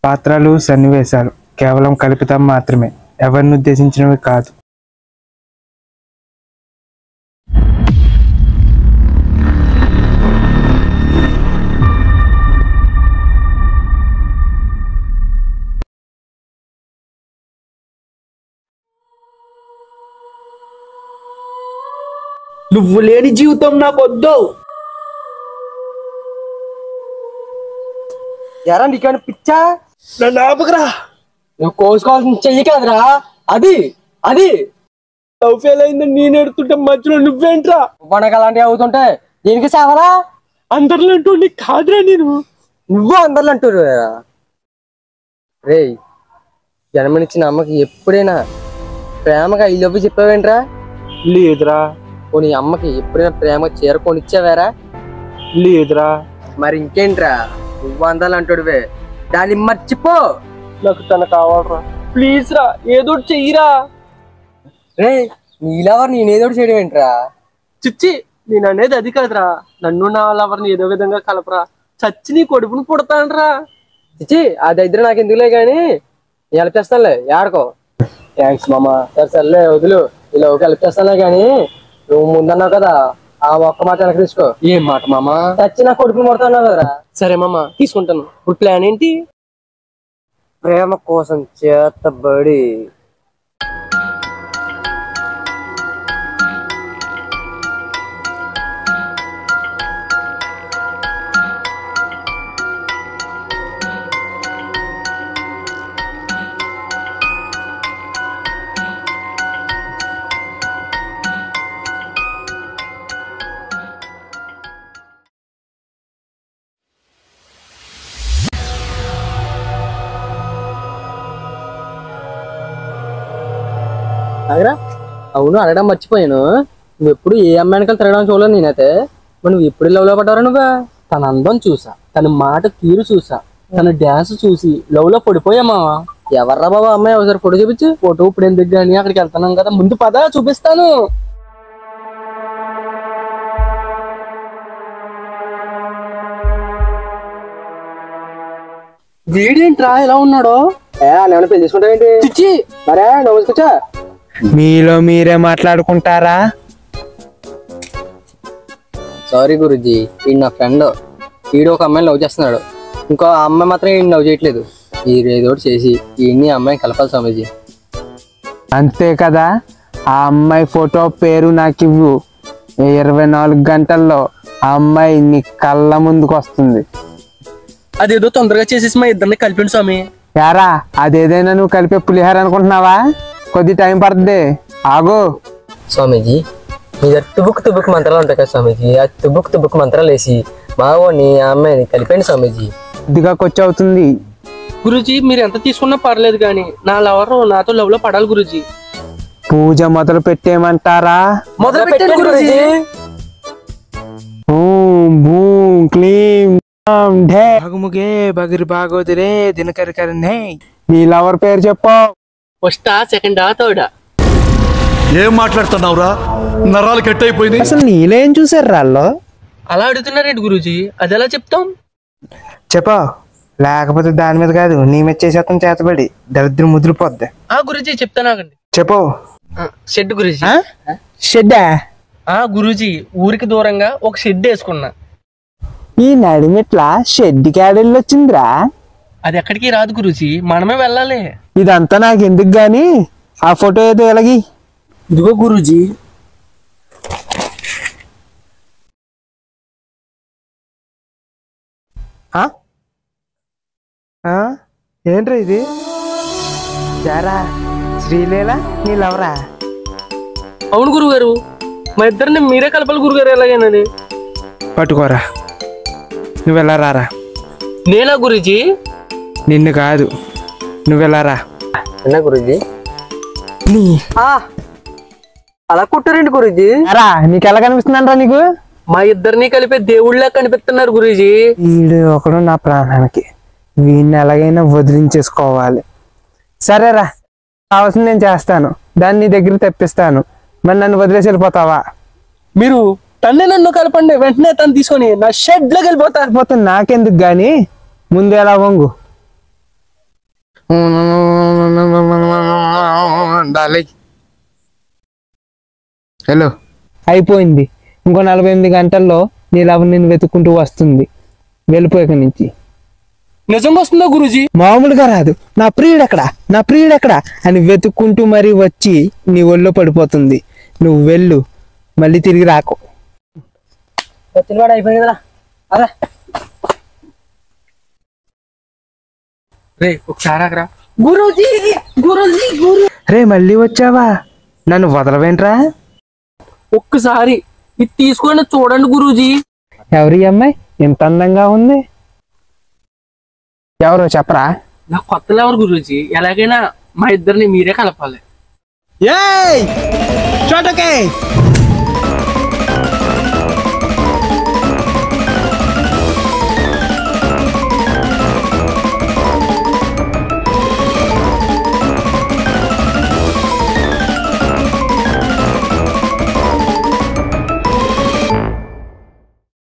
పాత్రలు సన్నివేశాలు కేవలం కల్పితం మాత్రమే ఎవరిని ఉద్దేశించినవి కాదు నువ్వు లేని జీవితం నాకు వద్దు ఎరా నీకేమైనా పిచ్చా నన్ను ఆపకరా నువ్వు కోసుకోవాల్సిన చెయ్యి కదరా అది అది లవ్ ఫెయిల్ అయిందని నేను ఎడుతుంటే మధ్యలో నువ్వేంట్రా మనకు అలాంటివి అవుతుంటే దీనికి సావరా అందరిలో అంటూ కాదురా నేను నువ్వు అందరు అంటారు రే జన్మనిచ్చిన అమ్మకి ఎప్పుడైనా ప్రేమగా ఈ లవ్ చెప్పావేంట్రా లేదురా పోనీ అమ్మకి ఎప్పుడైనా ప్రేమ చీర కొనిచ్చావేరా లేదురా మరి ఇంకేంట్రా నువ్వు అందాలు అంటాడువే దాన్ని మర్చిపో నాకు తన కావాలరా ప్లీజ్ రా ఏదో ఒకటి చెయ్యిరా రే నీలవర్ నేనేదో ఒకటి చేయడం ఏంట్రా చిచ్చి నేను అనేది అది కాదురా నన్ను నా లవర్ని ఏదో విధంగా కలపరా చచ్చి నీ కొడుకుని పుడతానరా చిచ్చి ఆ దగ్గర నాకు ఎందుకులే కానీ హెల్ప్ చేస్తానులే ఆడుకో థ్యాంక్స్ మామ సరే సర్లే వదులు ఇలా ఒక హెల్ప్ చేస్తానులే కానీ నువ్వు ముందన్నావు కదా ఆ ఒక్క మాట వెనక్కి తీసుకో ఏం మాట మామ చచ్చి నా కొడుకుని కొడుతున్నావు కదరా సరే మామ తీసుకుంటాను ఇప్పుడు ప్లాన్ ఏంటి ప్రేమ కోసం చేతబడి ఆగరా అవును అడగడం మర్చిపోయాను నువ్వు ఎప్పుడు ఏ అమ్మాయిని తిరగడం చూడలేదు నేనైతే మరి నువ్వు ఎప్పుడు లవ్ లో పడ్డావరా నువ్వు తన అందం చూసా తన మాట తీరు చూసా తన డ్యాన్స్ చూసి లవ్ లో పడిపోయా మామ ఎవర్రా బాబా అమ్మాయి ఒకసారి ఫోటో చూపించు ఫోటో ఇప్పుడు ఎందుకు కానీ అక్కడికి వెళ్తున్నాం కదా ముందు పద చూపిస్తాను వీడేంట్రా ఎలా ఉన్నాడో ఏ నేను పెళ్లి తీసుకుంటావేంటి చిచ్చి మరే నువ్వు తీసుకొచ్చా మీలో మీరే మాట్లాడుకుంటారా సారీ గురుజీ ఈయన నా ఫ్రెండ్ వీడు ఒక అమ్మాయిని లవ్ చేస్తున్నాడు ఇంకో అమ్మాయి మాత్రం ఈయన లవ్ చేయట్లేదు మీరు ఏదో ఒకటి చేసి ఈయన్ని అమ్మాయిని కలపాలి స్వామీజీ అంతే కదా ఆ అమ్మాయి ఫోటో పేరు నాకు ఇవ్వు ఇరవై నాలుగు గంటల్లో ఆ అమ్మాయి నీ కళ్ళ ముందుకు వస్తుంది అదేదో తొందరగా చేసేసి మా ఇద్దరిని కలిపండి స్వామి యారా అదేదైనా నువ్వు కలిపే పులిహార అనుకుంటున్నావా కొద్ది టైం పడుతుంది ఆగు స్వామీజీ మీ దగ్గర తుబుక్ తుబుక్ మంత్రాలు ఉంటాయి కదా స్వామీజీ ఆ తుబుక్ తుబుక్ మంత్రాలు వేసి మావోని ఆ అమ్మాయిని కలిపండి స్వామీజీ కొద్దిగా కొచ్చి అవుతుంది గురుజీ మీరు ఎంత తీసుకున్నా పర్లేదు కానీ నా లవర్ నాతో లవ్ లో పడాలి గురుజీ పూజ మొదలు పెట్టేయమంటారా మొదలు పెట్టండి గురుజీ ఓం భూం క్లీం ఆం ఢే భగముగే బగిరి బాగోదిరే దినకరి కరణే నీ లవర్ పేరు చెప్పు ఫస్టా సెకండా థర్డా ఏం మాట్లాడుతున్నావురా నరాలు కట్ అయిపోయినాయి అసలు నీలేం చూసారు రాళ్ళు అలా అడుగుతున్నారేంటి గురుజీ అది ఎలా చెప్తాం చెప్పు లేకపోతే దాని మీద కాదు నీ మీద చేసేస్తాం చేతబడి దరిద్రం ముదిరిపోద్ది ఆ గురుజీ చెప్తాను ఆగండి చెప్పు ఆ, షెడ్ గురుజీ షెడ్డా ఆ గురూజీ ఊరికి దూరంగా ఒక షెడ్ వేసుకున్నా ఈ నడిమిట్ల షెడ్ క్యాడెల్ వచ్చిందిరా అది ఎక్కడికి రాదు గురూజీ మనమే వెళ్ళాలి ఇదంతా నాకు ఎందుకు గాని ఆ ఫోటో ఏదో ఎలాగి ఇదిగో గురూజీ ఆ? ఆ? ఏంట్రా ఇది జారా శ్రీలీల నీళ్ళవరా అవును గురుగారు మా ఇద్దరిని మీరే కలపాలి గురుగారు ఎలాగైనని పట్టుకోరా నువ్వు ఎలా రారా నేనా గురూజీ నిన్ను కాదు నువ్వు ఎలా రా విన్నా గురుజీ నీ అలా కుట్టారండి గురుజీ రా నీకు ఎలా కనిపిస్తుందంటరా నీకు మా ఇద్దరిని కలిపే దేవుళ్ళ కనిపిస్తున్నారు గురూజీ వీడు ఒకడు నా ప్రాణానికి వీడిని ఎలాగైనా వదిలించేసుకోవాలి సరేరా కావాల్సింది నేను చేస్తాను దాన్ని నీ దగ్గర తెప్పిస్తాను మరి నన్ను వదిలేసి వెళ్ళిపోతావా మీరు తన్నే నన్ను కలపండి వెంటనే తను తీసుకొని నా షెడ్ లోకి వెళ్ళిపోతా పోతే నాకెందుకు గాని ముందు ఎలా వంగు డాలీ హలో అయిపోయింది ఇంకో నలభై ఎనిమిది గంటల్లో నీ లవ్ నేను వెతుక్కుంటూ వస్తుంది వెళ్ళిపోయాక నుంచి నిజంగా వస్తుందా గురూజీ మామూలుగా రాదు నా ప్రియుడు ఎక్కడ నా ప్రియుడు ఎక్కడ అని వెతుక్కుంటూ మరీ వచ్చి నీ ఒళ్ళో పడిపోతుంది నువ్వు వెళ్ళు మళ్ళీ తిరిగి రాకు తినవాడు అయిపోయింది కదా అదే రే ఒకసారి అక్కడ గురూజీ గురూజీ గురు రే మళ్ళీ వచ్చావా నన్ను వదలవేంట్రా ఒక్కసారి ఇది తీసుకొని చూడండి గురూజీ ఎవరి అమ్మాయి ఎంత అందంగా ఉంది ఎవరో చెప్పరా నా కొత్త లవర్ గురూజీ ఎలాగైనా మా ఇద్దరిని మీరే కలపాలి ఏయ్ చోటకే